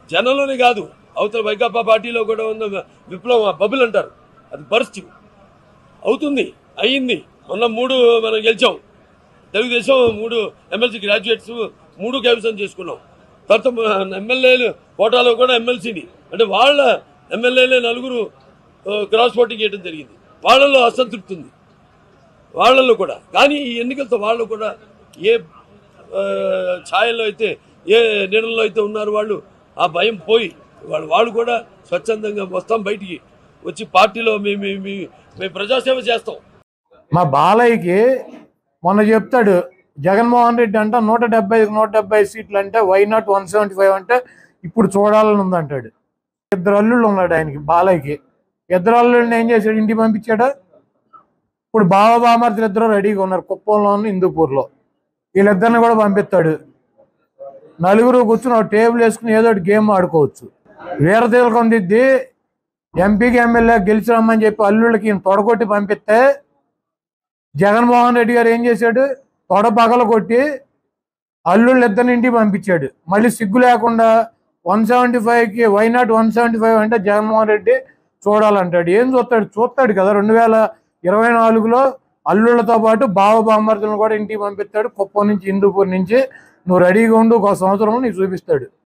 జనంలోనే కాదు అవతల వైకాపా పార్టీలో కూడా ఉన్న విప్లవం బబుల్ అంటారు అది పరిస్థితి అవుతుంది అయ్యింది మొన్న మూడు మనం గెలిచాం తెలుగుదేశం మూడు ఎమ్మెల్సీ గ్రాడ్యుయేట్స్ మూడు కైవసం చేసుకున్నాం తర్వాత ఎమ్మెల్యేలు కోటాలో కూడా ఎమ్మెల్సీని అంటే వాళ్ళ ఎమ్మెల్యేలే నలుగురు ఆ, క్రాస్ ఓటింగ్ చేయడం జరిగింది వాళ్ళలో అసంతృప్తి ఉంది వాళ్ళల్లో కూడా కానీ ఈ ఎన్నికలతో వాళ్ళు కూడా ఏ ఆ, ఛాయల్లో అయితే ఏ నీడల్లో అయితే ఉన్నారు వాళ్ళు ఆ భయం పోయి వాళ్ళు వాళ్ళు కూడా స్వచ్ఛందంగా వస్తాం బయటికి వచ్చి పార్టీలో మేము మేము మేము ప్రజాసేవ చేస్తాం మా బాలయ్యకి మొన్న చెప్తాడు జగన్మోహన్ రెడ్డి అంట నూట డెబ్బై నూట డెబ్బై సీట్లు అంటే why not one seventy five అంటే ఇప్పుడు చూడాలని ఉందంటాడు ఇద్దరు అల్లుళ్ళు ఉన్నాడు ఆయనకి బాలయ్యకి ఇద్దరు అల్లుళ్ళని ఏం చేశాడు ఇంటికి పంపించాడా ఇప్పుడు బావ బామర్తులు ఇద్దరు రెడీగా ఉన్నారు కుప్పంలో హిందూపూర్లో వీళ్ళిద్దరిని కూడా పంపిస్తాడు నలుగురు కూర్చుని ఒక టేబుల్ వేసుకుని ఏదో ఒకటి గేమ్ ఆడుకోవచ్చు వీరతీలకం దిద్ది ఎంపీకి ఎమ్మెల్యే గెలిచి రమ్మని చెప్పి అల్లుళ్ళకి ఈయన తొడగొట్టి పంపిస్తే జగన్మోహన్ రెడ్డి గారు ఏం చేశాడు తొడ పగల కొట్టి అల్లుళ్ళు ఇద్దరిని ఇంటికి పంపించాడు మళ్ళీ సిగ్గు లేకుండా వన్ సెవెంటీ ఫైవ్కి why not one seventy five అంటే జగన్మోహన్ రెడ్డి చూడాలంటాడు ఏం చూస్తాడు చూస్తాడు కదా రెండు వేల ఇరవై నాలుగులో అల్లుళ్ళతో పాటు బావ బామ్మర్దులను కూడా ఇంటికి పంపిస్తాడు కుప్పం నుంచి హిందూపూర్ నుంచి నువ్వు రెడీగా ఉండు ఒక సంవత్సరం నీకు చూపిస్తాడు